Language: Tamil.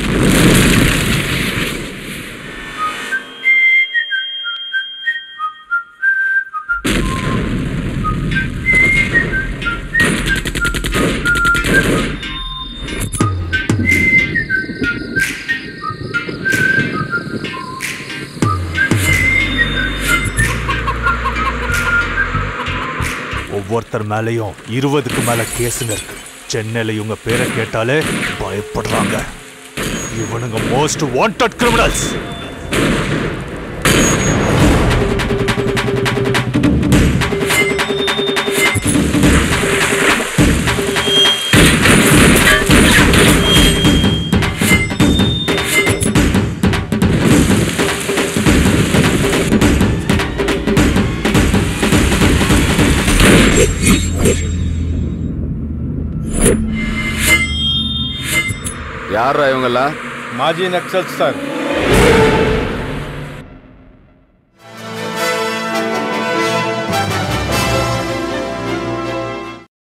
ஒவ்வொருத்தர் மேலேயும் இருபதுக்கு மேல கேஸுங்க இருக்கு சென்னையில இவங்க பேரை கேட்டாலே பயப்படுறாங்க இவனுங்க மோஸ்ட் வாண்டட் கிரிமினல்ஸ் யாரா இவங்கெல்லாம் ಮಾಜಿ ನಕ್ಸಲ್ ಸರ್